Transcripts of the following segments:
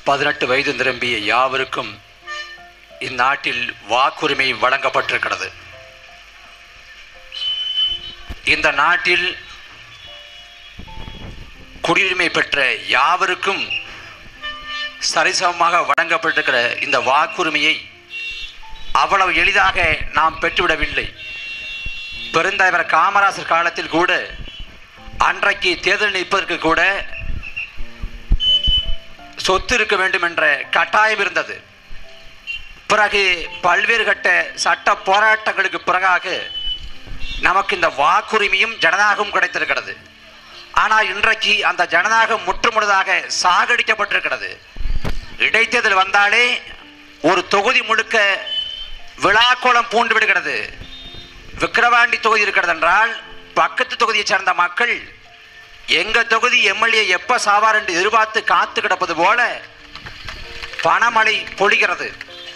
பதினெட்டு வயது நிரம்பிய யாவருக்கும் இந்நாட்டில் வாக்குரிமை வழங்கப்பட்டிருக்கிறது இந்த நாட்டில் குடியுரிமை பெற்ற யாவருக்கும் சரிசமமாக வழங்கப்பட்டிருக்கிற இந்த வாக்குரிமையை அவ்வளவு எளிதாக நாம் பெற்றுவிடவில்லை பெருந்தலைவர் காமராசர் காலத்தில் கூட அன்றைக்கு தேர்தல் நிற்பதற்கு கூட சொத்து இருக்க வேண்டும் என்ற கட்டாயம் இருந்தது பிறகு பல்வேறு கட்ட சட்ட போராட்டங்களுக்கு பிறகாக நமக்கு இந்த வாக்குரிமையும் ஜனநாயகமும் கிடைத்திருக்கிறது ஆனால் இன்றைக்கு அந்த ஜனநாயகம் முற்றுமுழுதாக சாகடிக்கப்பட்டிருக்கிறது இடைத்தேர்தல் வந்தாலே ஒரு தொகுதி முழுக்க விழாக்கோலம் பூண்டு விடுகிறது விக்கிரவாண்டி தொகுதி இருக்கிறது என்றால் பக்கத்து தொகுதியை சேர்ந்த மக்கள் எங்க தொகுதி எம்எல்ஏ எப்ப சாவார் என்று எதிர்பார்த்து காத்து கிடப்பது போல பணமழை பொழிகிறது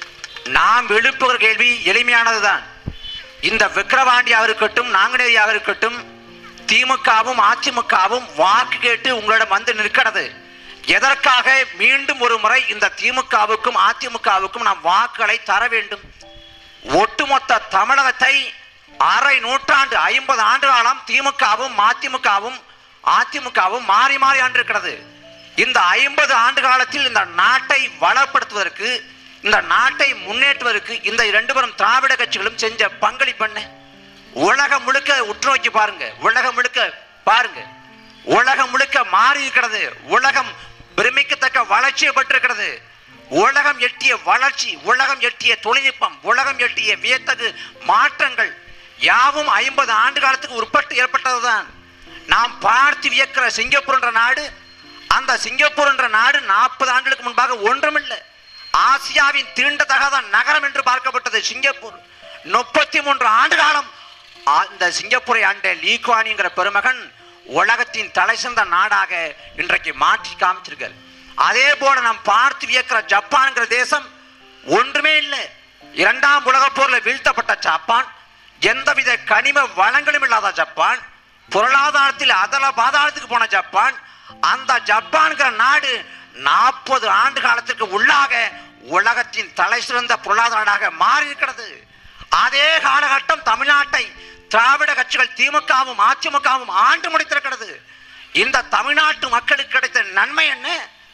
நாம் எழுப்புகிற கேள்வி எளிமையானதுதான் இந்த விக்கிரவாண்டியாக இருக்கட்டும் நாங்குநேரியாக இருக்கட்டும் திமுகவும் அதிமுகவும் வாக்கு கேட்டு உங்களிடம் வந்து நிற்கிறது எதற்காக மீண்டும் ஒரு முறை இந்த திமுகவுக்கும் அதிமுகவுக்கும் நாம் வாக்குகளை தர வேண்டும் ஒட்டுமொத்த தமிழகத்தை அரை நூற்றாண்டு ஐம்பது ஆண்டு காலம் திமுகவும் அதிமுகவும் அதிமுகவும் மாறி மாறி ஆண்டிருக்கிறது இந்த ஐம்பது ஆண்டு காலத்தில் இந்த நாட்டை வளப்படுத்துவதற்கு இந்த நாட்டை முன்னேற்றுவதற்கு இந்த இரண்டு பேரும் திராவிட கட்சிகளும் செஞ்ச பங்களிப்பு என்ன உலகம் முழுக்க உற்று நோக்கி பாருங்க உலகம் முழுக்க பாருங்க உலகம் முழுக்க மாறி இருக்கிறது உலகம் பிரமிக்கத்தக்க வளர்ச்சியை பெற்றிருக்கிறது உலகம் எட்டிய வளர்ச்சி உலகம் எட்டிய தொழில்நுட்பம் உலகம் எட்டிய வியத்தகு மாற்றங்கள் யாவும் ஐம்பது ஆண்டு காலத்துக்கு உட்பட்டு ஏற்பட்டதுதான் நாம் பார்த்து வியக்கிற சிங்கப்பூர் என்ற நாடு அந்த சிங்கப்பூர் என்ற நாடு நாற்பது ஆண்டுகளுக்கு முன்பாக ஒன்றுமில்லை ஆசியாவின் தீண்டத்தகாத நகரம் என்று பார்க்கப்பட்டது சிங்கப்பூர் முப்பத்தி மூன்று ஆண்டு காலம் அந்த சிங்கப்பூரை ஆண்ட லீக்வானிங்கிற பெருமகன் உலகத்தின் தலை சிறந்த நாடாக இன்றைக்கு மாற்றி காமிச்சிருக்கார் அதே போல நாம் பார்த்து வியக்கிற ஜப்பான்ங்கிற தேசம் ஒன்றுமே இல்லை இரண்டாம் உலகப் போர்ல வீழ்த்தப்பட்ட ஜப்பான் எந்தவித கனிம வளங்களும் இல்லாத ஜப்பான் பொருளாதாரத்தில் அதல பாதாளத்துக்கு போன ஜப்பான் அந்த ஜப்பான்கிற நாடு நாற்பது ஆண்டு காலத்திற்கு உள்ளாக உலகத்தின் தலை சிறந்த பொருளாதார நாடாக மாறி இருக்கிறது அதே காலகட்டம் தமிழ்நாட்டை திராவிட கட்சிகள் திமுகவும் அதிமுகவும் ஆண்டு முடித்திருக்கிறது இந்த தமிழ்நாட்டு மக்களுக்கு கிடைத்த நன்மை என்ன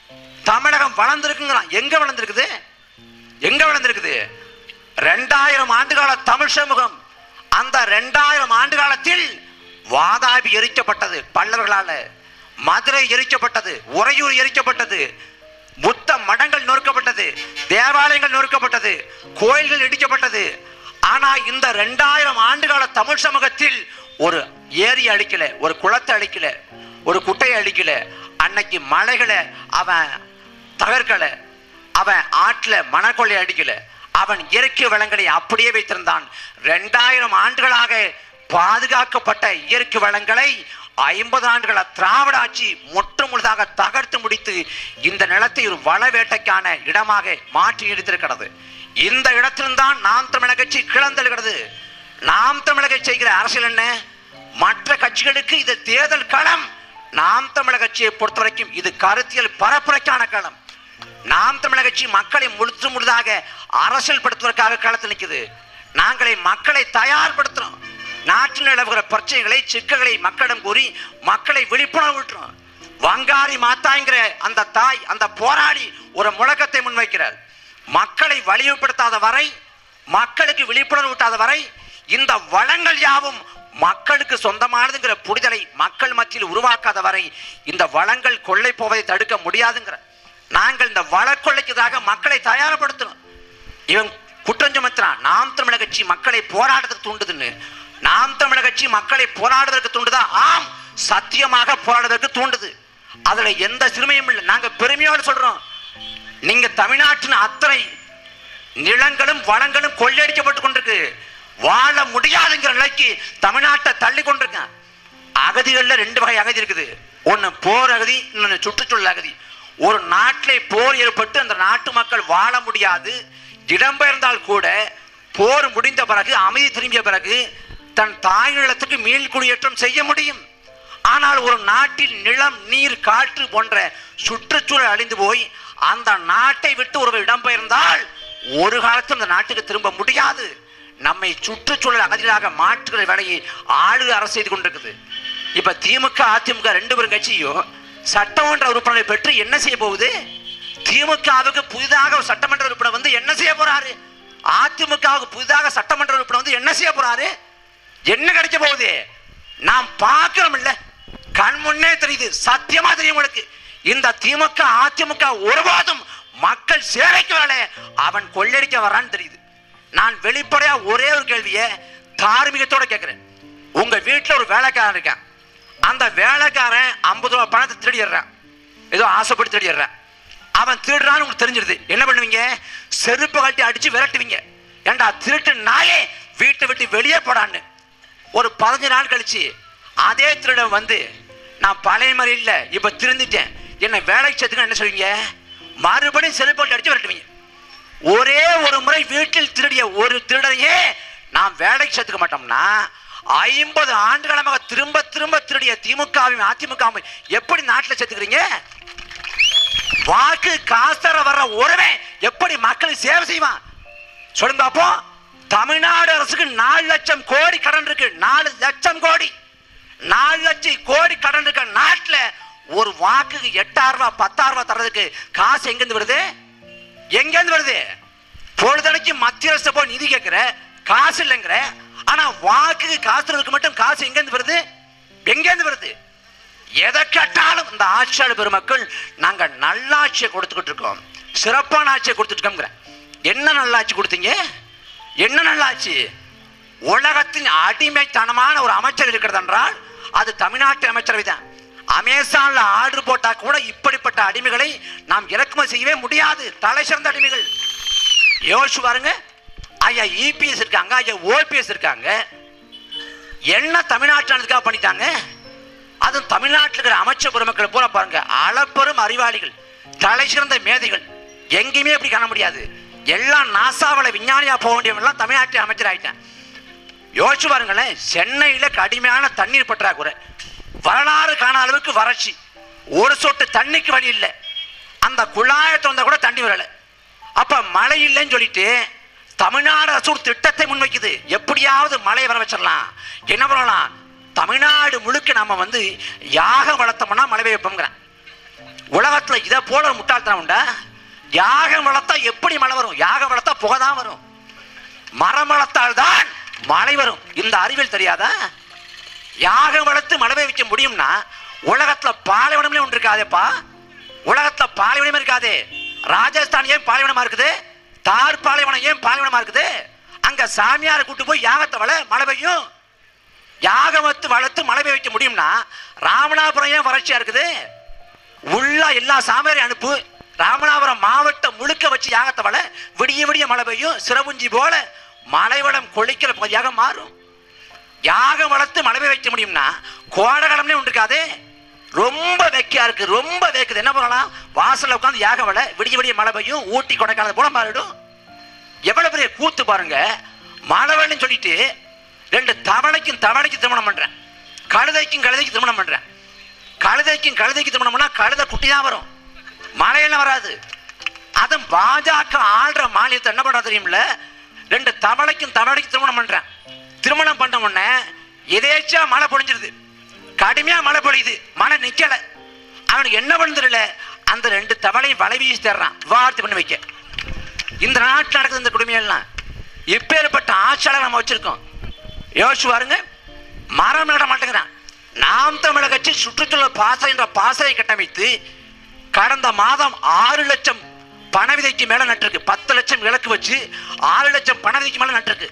தமிழகம் வளர்ந்திருக்குங்கிறான் எங்க வளர்ந்திருக்குது எங்க வளர்ந்திருக்குது ரெண்டாயிரம் ஆண்டுகால தமிழ் சமூகம் அந்த ரெண்டாயிரம் ஆண்டு காலத்தில் வாதாபி எரிக்கப்பட்டது பல்லவர்களால மதுரை எரிக்கப்பட்டது உறையூர் எரிக்கப்பட்டது புத்த மடங்கள் நொறுக்கப்பட்டது தேவாலயங்கள் நொறுக்கப்பட்டது கோயில்கள் இடிக்கப்பட்டது ஆனா இந்த ரெண்டாயிரம் ஆண்டுகால தமிழ் சமூகத்தில் ஒரு ஏரி அழிக்கல ஒரு குளத்தை அழிக்கல ஒரு குட்டையை அழிக்கல அன்னைக்கு மலைகளை அவன் தகர்க்கல அவன் ஆற்றுல மணக்கொள்ளை அடிக்கல அவன் இயற்கை வளங்களை அப்படியே வைத்திருந்தான் ரெண்டாயிரம் ஆண்டுகளாக பாதுகாக்கப்பட்ட இயற்கை வளங்களை ஐம்பது ஆண்டுகள திராவிட ஆட்சி முற்று முழுதாக தகர்த்து முடித்து இந்த நிலத்தை ஒரு வள வேட்டைக்கான இடமாக மாற்றி எடுத்திருக்கிறது இந்த இடத்தில்தான் நாம் தமிழக கட்சி கிளந்தெழுகிறது நாம் தமிழக கட்சி செய்கிற அரசியல் என்ன மற்ற கட்சிகளுக்கு இது தேர்தல் களம் நாம் தமிழக கட்சியை பொறுத்த வரைக்கும் இது கருத்தியல் பரப்புரைக்கான களம் நாம் தமிழக கட்சி மக்களை முழுத்து முழுதாக அரசியல் படுத்துவதற்காக களத்தில் நிற்குது நாங்களே மக்களை தயார்படுத்துறோம் நாட்டில் நிலவுகிற பிரச்சனைகளை சிக்கல்களை மக்களிடம் கூறி மக்களை விழிப்புணர்வு விட்டுறோம் வங்காரி மாத்தாங்கிற அந்த தாய் அந்த போராளி ஒரு முழக்கத்தை முன்வைக்கிறார் மக்களை வலிமைப்படுத்தாத வரை மக்களுக்கு விழிப்புணர்வு ஊட்டாத வரை இந்த வளங்கள் யாவும் மக்களுக்கு சொந்தமானதுங்கிற புரிதலை மக்கள் மத்தியில் உருவாக்காத வரை இந்த வளங்கள் கொள்ளை போவதை தடுக்க முடியாதுங்கிற நாங்கள் இந்த வள கொள்ளைக்குதாக மக்களை தயார்படுத்தணும் இவன் குற்றம் சுமத்துறான் நாம் தமிழக கட்சி மக்களை போராட்டத்துக்கு தூண்டுதுன்னு நாம் தமிழக கட்சி மக்களை போராடுவதற்கு தூண்டுதா ஆம் சத்தியமாக போராடுவதற்கு தூண்டுது அதுல எந்த சிறுமையும் இல்லை நாங்க பெருமையோடு சொல்றோம் நீங்க தமிழ்நாட்டின் அத்தனை நிலங்களும் வளங்களும் கொள்ளையடிக்கப்பட்டு கொண்டிருக்கு வாழ முடியாதுங்கிற நிலைக்கு தமிழ்நாட்டை தள்ளி கொண்டிருக்கேன் அகதிகள்ல ரெண்டு வகை அகதி இருக்குது ஒன்னு போர் அகதி இன்னொன்னு சுற்றுச்சூழல் அகதி ஒரு நாட்டிலே போர் ஏற்பட்டு அந்த நாட்டு மக்கள் வாழ முடியாது இடம்பெயர்ந்தால் கூட போர் முடிந்த பிறகு அமைதி திரும்பிய பிறகு தன் தாய் நிலத்துக்கு மீள் குடியேற்றம் செய்ய முடியும் ஆனால் ஒரு நாட்டில் நிலம் நீர் காற்று போன்ற சுற்றுச்சூழல் அழிந்து போய் அந்த நாட்டை விட்டு ஒரு இடம்பெயர்ந்தால் ஒரு காலத்தும் அந்த நாட்டுக்கு திரும்ப முடியாது நம்மை சுற்றுச்சூழல் அகதிகளாக மாற்றுகிற வேலையை ஆளு அரசு செய்து கொண்டிருக்குது இப்ப திமுக அதிமுக ரெண்டு பேரும் கட்சியும் சட்டமன்ற உறுப்பினரை பெற்று என்ன செய்ய போகுது திமுகவுக்கு புதிதாக ஒரு சட்டமன்ற உறுப்பினர் வந்து என்ன செய்ய போறாரு அதிமுகவுக்கு புதிதாக சட்டமன்ற உறுப்பினர் வந்து என்ன செய்ய போறாரு என்ன கிடைக்க போகுது நாம் பார்க்கிறோம் இல்ல கண் முன்னே தெரியுது சத்தியமா தெரியும் உங்களுக்கு இந்த திமுக அதிமுக ஒருபோதும் மக்கள் சேவைக்கு வரல அவன் கொள்ளடிக்க வரான்னு தெரியுது நான் வெளிப்படையா ஒரே ஒரு கேள்வியை தார்மீகத்தோட கேட்கிறேன் உங்க வீட்டுல ஒரு வேலைக்காரன் இருக்கான் அந்த வேலைக்காரன் ஐம்பது ரூபாய் பணத்தை திருடிடுறான் ஏதோ ஆசைப்பட்டு திருடிடுறான் அவன் திருடுறான்னு உங்களுக்கு தெரிஞ்சிருது என்ன பண்ணுவீங்க செருப்பு கட்டி அடிச்சு விரட்டுவீங்க ஏண்டா திருட்டு நாயே வீட்டை விட்டு வெளியே போடான்னு ஒரு பதினஞ்சு நாள் கழிச்சு அதே திருடன் வந்து நான் பழைய மாதிரி இல்லை இப்போ திருந்திட்டேன் என்னை வேலைக்கு சேர்த்துக்க என்ன சொல்வீங்க மறுபடியும் செருப்பு கட்டி அடிச்சு விரட்டுவீங்க ஒரே ஒரு முறை வீட்டில் திருடிய ஒரு திருடனையே நாம் வேலைக்கு சேர்த்துக்க மாட்டோம்னா ஐம்பது ஆண்டுகளமாக திரும்ப திரும்ப திருடிய திமுகவையும் அதிமுகவும் எப்படி நாட்டில் சேர்த்துக்கிறீங்க வாக்கு காசர வர்ற ஒருவே எப்படி மக்களுக்கு சேவை செய்வான் சொல்லுங்க அப்போ தமிழ்நாடு அரசுக்கு நாலு லட்சம் கோடி கடன் இருக்கு நாலு லட்சம் கோடி நாலு லட்சம் கோடி கடன் இருக்க நாட்டுல ஒரு வாக்குக்கு எட்டாயிரம் ரூபாய் பத்தாயிரம் ரூபாய் தர்றதுக்கு காசு எங்கிருந்து வருது எங்கேருந்து வருது பொழுதனைக்கு மத்திய அரசு போய் நிதி கேட்கிற காசு இல்லைங்கிற ஆனா வாக்குக்கு காசு தர்றதுக்கு மட்டும் காசு எங்கேருந்து வருது எங்கேருந்து வருது எதை கேட்டாலும் இந்த ஆட்சியாளர் பெருமக்கள் நாங்க நல்லாட்சியை கொடுத்துக்கிட்டு இருக்கோம் சிறப்பான ஆட்சியை கொடுத்துட்டு இருக்கோங்கிற என்ன நல்லாட்சி கொடுத்தீங்க என்ன நல்லாட்சி உலகத்தின் அடிமைத்தனமான ஒரு அமைச்சர் இருக்கிறது என்றால் அது தமிழ்நாட்டு அமைச்சரவை தான் அமேசான்ல ஆர்டர் போட்டா கூட இப்படிப்பட்ட அடிமைகளை நாம் இறக்குமதி செய்யவே முடியாது தலை சிறந்த அடிமைகள் யோசிச்சு பாருங்க ஐயா இபிஎஸ் இருக்காங்க ஐயா ஓபிஎஸ் இருக்காங்க என்ன தமிழ்நாட்டினதுக்காக பண்ணிட்டாங்க அதுவும் தமிழ்நாட்டில் இருக்கிற அமைச்சர் பெருமக்கள் பூரா பாருங்க அளப்பெரும் அறிவாளிகள் தலை சிறந்த மேதைகள் எங்கேயுமே அப்படி காண முடியாது எல்லாம் நாசாவில் விஞ்ஞானியா போக வேண்டியவங்கலாம் தமிழ்நாட்டில் அமைச்சர் ஆயிட்டேன் யோசிச்சு பாருங்களேன் சென்னையில கடுமையான தண்ணீர் பற்றாக்குறை வரலாறு காண அளவுக்கு வறட்சி ஒரு சொட்டு தண்ணிக்கு வழி இல்லை அந்த குழாயை திறந்தா கூட தண்ணி வரல அப்ப மழை இல்லைன்னு சொல்லிட்டு தமிழ்நாடு அரசு ஒரு திட்டத்தை முன்வைக்குது எப்படியாவது மழை வர வச்சிடலாம் என்ன பண்ணலாம் தமிழ்நாடு முழுக்க நாம வந்து யாகம் வளர்த்தோம்னா மழை பெய்யப்போங்கிறேன் உலகத்துல இதை போல ஒரு முட்டாள்தனம் உண்டா யாகம் வளர்த்தா எப்படி மழை வரும் யாகம் வளர்த்தா புகை தான் வரும் மரம் வளர்த்தால் தான் மழை வரும் இந்த அறிவியல் தெரியாதா யாகம் வளர்த்து மழை பெய்ய வைக்க முடியும்னா உலகத்துல பாலைவனமே ஒன்று இருக்காதேப்பா உலகத்துல பாலைவனமே இருக்காதே ராஜஸ்தான் ஏன் பாலைவனமா இருக்குது தார் பாலைவனம் ஏன் பாலைவனமா இருக்குது அங்க சாமியாரை கூட்டு போய் யாகத்தை வள மழை பெய்யும் யாகம் வத்து வளர்த்து மழை பெய்ய வைக்க முடியும்னா ராமநாதபுரம் ஏன் வறட்சியா இருக்குது உள்ள எல்லா சாமியாரையும் அனுப்பு ராமநாதபுரம் மாவட்டம் முழுக்க வச்சு யாகத்தை வள விடிய விடிய மழை பெய்யும் சிறபுஞ்சி போல மலைவளம் கொளிக்கிற பகுதியாக மாறும் யாகம் வளர்த்து மழை பெய்ய வைக்க முடியும்னா கோடகாலம்னே ஒன்று இருக்காது ரொம்ப வெக்கையா இருக்கு ரொம்ப வேக்குது என்ன பண்ணலாம் வாசல்ல உட்காந்து யாகம் வள விடிய விடிய மழை பெய்யும் ஊட்டி கொடைக்கானல் போல மாறிடும் எவ்வளவு பெரிய கூத்து பாருங்க மழை வேணும்னு சொல்லிட்டு ரெண்டு தவளைக்கும் தவளைக்கு திருமணம் பண்றேன் கழுதைக்கும் கழுதைக்கு திருமணம் பண்றேன் கழுதைக்கும் கழுதைக்கு திருமணம் பண்ணா கழுதை குட்டி தான் வரும் மழையெல்லாம் வராது அதுவும் பாஜக ஆள்ற மாநிலத்தை என்ன பண்ண தெரியும்ல ரெண்டு தவளைக்கும் தவளைக்கு திருமணம் பண்றேன் திருமணம் பண்ண உடனே எதேச்சா மழை பொழிஞ்சிருது கடுமையா மழை பொழியுது மழை நிக்கல அவனுக்கு என்ன பண்ணுறல அந்த ரெண்டு தவளையும் வலை வீசி தர்றான் விவாகரத்து பண்ணி வைக்க இந்த நாட்டில் நடக்குது இந்த குடுமையெல்லாம் இப்பேற்பட்ட ஆட்சியாளர் நம்ம வச்சிருக்கோம் யோசிச்சு பாருங்க மரம் நட மாட்டேங்கிறான் நாம் தமிழக கட்சி சுற்றுச்சூழல் பாசறை என்ற பாசறை கட்டமைத்து கடந்த மாதம் ஆறு லட்சம் பணவிதைக்கு மேல நட்டிருக்கு பத்து லட்சம் இலக்கு வச்சு ஆறு லட்சம் பணவிதைக்கு மேல நட்டிருக்கு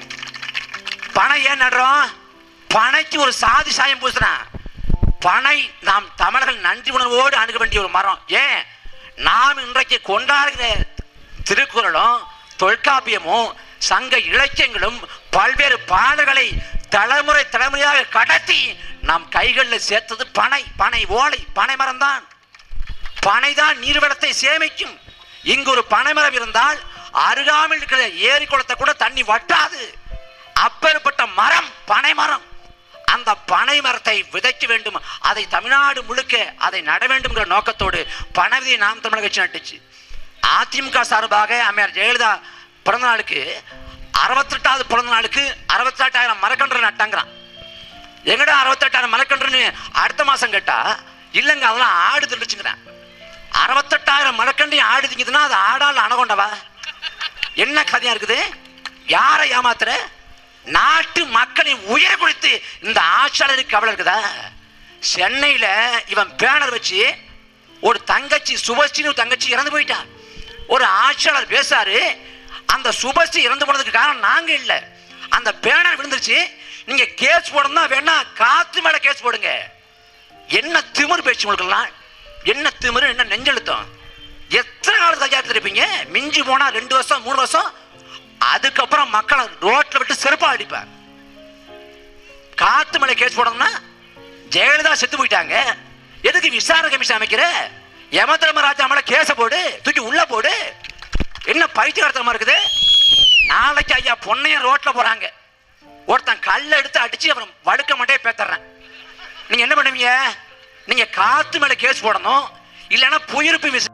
பனை ஏன் நடுறோம் பனைக்கு ஒரு சாதி சாயம் பூசுறான் பனை நாம் தமிழர்கள் நன்றி உணர்வோடு அணுக வேண்டிய ஒரு மரம் ஏன் நாம் இன்றைக்கு கொண்டாடுகிற திருக்குறளும் தொல்காப்பியமும் சங்க இலக்கியங்களும் பல்வேறு பாடல்களை தலைமுறை தலைமுறையாக கடத்தி நாம் கைகளில் சேர்த்தது பனை பனை ஓலை பனை மரம்தான் பனைதான் நீர்வளத்தை சேமிக்கும் இங்கு ஒரு பனைமரம் இருந்தால் அருகாமையில் இருக்கிற ஏரி குளத்தை கூட தண்ணி வட்டாது அப்பேற்பட்ட மரம் பனை மரம் அந்த பனை மரத்தை விதைக்க வேண்டும் அதை தமிழ்நாடு முழுக்க அதை நட வேண்டும்ங்கிற நோக்கத்தோடு பணவிதியை நாம் தமிழக கட்சி நட்டுச்சு அதிமுக சார்பாக அம்மையார் ஜெயலலிதா பிறந்த நாளுக்கு அறுபத்தெட்டாவது பிறந்த நாளுக்கு அறுபத்தெட்டாயிரம் மரக்கன்று நட்டாங்கிறான் எங்கடா அறுபத்தெட்டாயிரம் மரக்கன்றுன்னு அடுத்த மாசம் கேட்டா இல்லைங்க அதெல்லாம் ஆடு திண்டுச்சுங்கிறேன் அறுபத்தெட்டாயிரம் மரக்கன்று ஆடு திங்குதுன்னா அது ஆடால் அணகொண்டவா என்ன கதையா இருக்குது யாரை ஏமாத்துற நாட்டு மக்களின் உயிர் குறித்து இந்த ஆட்சியாளருக்கு கவலை இருக்குதா சென்னையில இவன் பேனர் வச்சு ஒரு தங்கச்சி சுபஸ்ரீன்னு ஒரு தங்கச்சி இறந்து போயிட்டா ஒரு ஆட்சியாளர் பேசாரு அந்த சுபஸ்ரீ இறந்து போனதுக்கு காரணம் நாங்க இல்ல அந்த பேனர் விழுந்துருச்சு நீங்க கேஸ் போடணும்னா வேணா காத்து மேல கேஸ் போடுங்க என்ன திமிரு பேச்சு உங்களுக்கெல்லாம் என்ன திமிரு என்ன நெஞ்செழுத்தம் எத்தனை காலத்து தயாரித்து இருப்பீங்க மிஞ்சி போனா ரெண்டு வருஷம் மூணு வருஷம் அதுக்கப்புறம் மக்களை ரோட்ல விட்டு செருப்பா அடிப்பேன் காத்து மலை கேஸ் போடணும்னா ஜெயலலிதா செத்து போயிட்டாங்க எதுக்கு விசாரணை கமிஷன் அமைக்கிற யமதர்மராஜா மேல கேஸ போடு தூக்கி உள்ள போடு என்ன பைத்தியகாரத்தனமா இருக்குது நாளைக்கு ஐயா பொன்னையன் ரோட்ல போறாங்க ஒருத்தன் கல்ல எடுத்து அடிச்சு அப்புறம் வழுக்க மாட்டே பேத்துறேன் நீங்க என்ன பண்ணுவீங்க நீங்க காத்து மேல கேஸ் போடணும் இல்லைன்னா புயிருப்பு விசா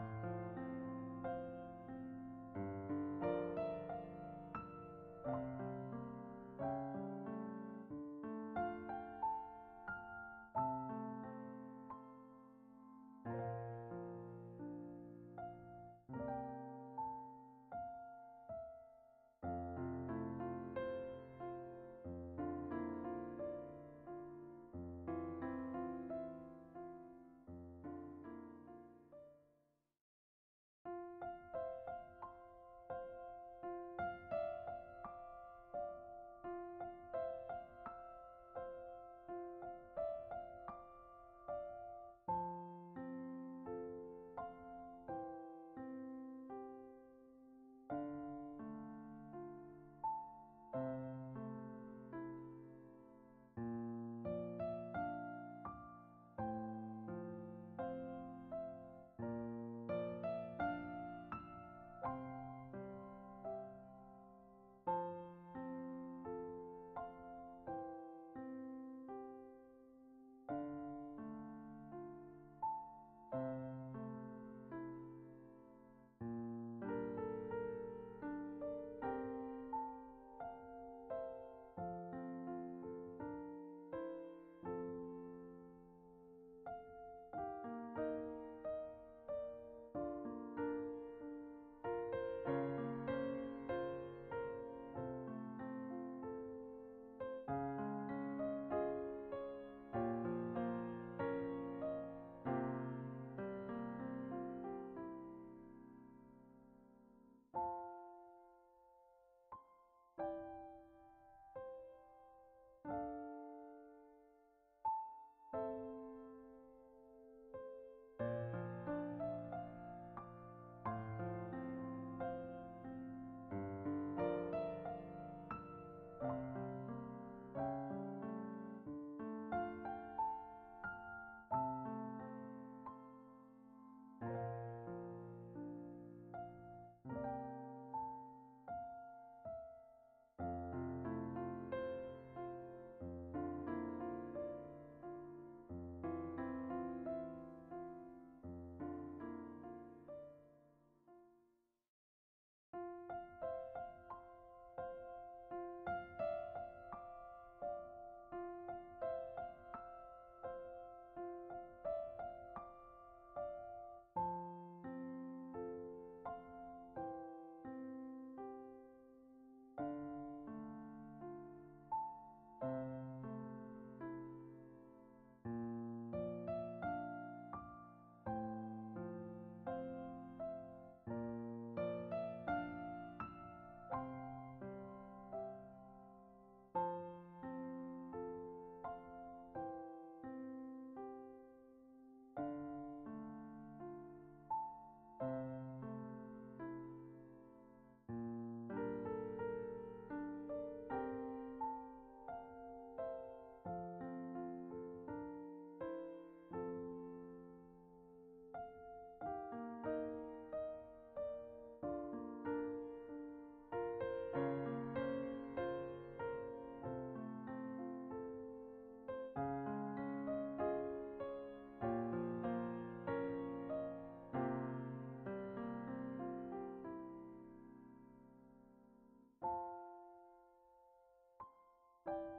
you